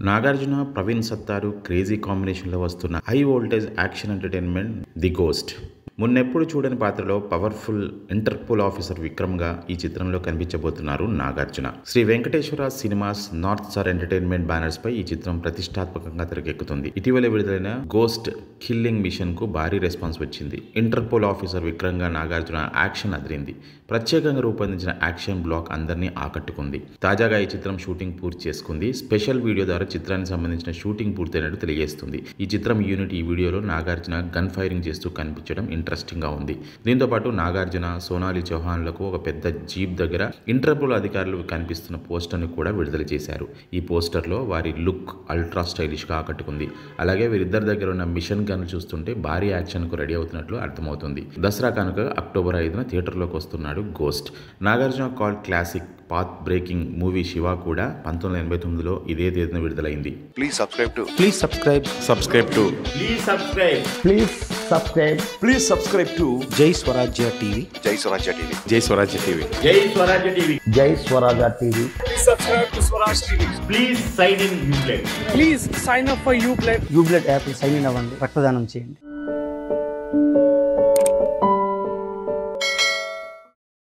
Nagarjuna Praveen Sattaru crazy కాంబినేషన్లో వస్తున్న high voltage action entertainment the ghost మున్నెప్పుడు చూడని పాత్రలో పవర్ఫుల్ ఇంటర్పోల్ ఆఫీసర్ విక్రమ్గా ఈ చిత్రంలో కనిపించబోతున్నారు Nagarjuna Sri Venkateswara Cinemas North Star Entertainment banners పై ఈ చిత్రం ప్రతిష్టాత్మకంగా తెరకెక్కుతుంది ఇటీవల విడుదలైన గోస్ట్ కిల్లింగ్ మిషన్ కు భారీ రెస్పాన్స్ వచ్చింది ఇంటర్పోల్ ఆఫీసర్ విక్రమ్గా నాగార్జున యాక్షన్ అదిరింది ప్రత్యేకంగా రూపొందించిన యాక్షన్ బ్లాక్ అందరినీ ఆకట్టుకుంది తాజాగా ఈ చిత్రం షూటింగ్ పూర్తి చేసుకుంది స్పెషల్ వీడియో ద్వారా చిత్రానికి సంబంధించిన షూటింగ్ పూర్తయినట్టు తెలియజేస్తుంది ఈ చిత్రం యూనిట్ ఈ వీడియోలో నాగార్జున గన్ ఫైరింగ్ చేస్తూ కనిపించడం ఇంట్రెస్టింగ్ గా ఉంది దీంతో పాటు నాగార్జున సోనాలి చౌహాన్లకు ఒక పెద్ద జీప్ దగ్గర ఇంటర్పోల్ అధికారులు కనిపిస్తున్న పోస్టర్ని కూడా విడుదల చేశారు ఈ పోస్టర్లో వారి లుక్ అల్ట్రా స్టైలిష్ గా ఆకట్టుకుంది అలాగే వీరిద్దరి దగ్గర ఉన్న మిషన్ గన్ చూస్తుంటే భారీ యాక్షన్ కు రెడీ అవుతున్నట్లు అర్థమవుతుంది దసరా కనుక అక్టోబర్ ఐదున థియేటర్లోకి వస్తున్నాడు ghost Nagarjuna cult classic path breaking movie Siva కూడా పంతొమ్మిది వందల ఎనభై తొమ్మిదిలో ఇదే తేదీన విడుదలైంది Please subscribe to Please subscribe. subscribe to Please subscribe. Please subscribe. please subscribe to Jai Swarajya TV. Jai Swarajya TV. Jai Swarajya TV. Jai Swarajya TV. Jai Swaraja TV. Please sign in Uplay. Please sign up for Uplay. యూబ్లెట్ app sign in అవ్వండి రక్తదానం చేయండి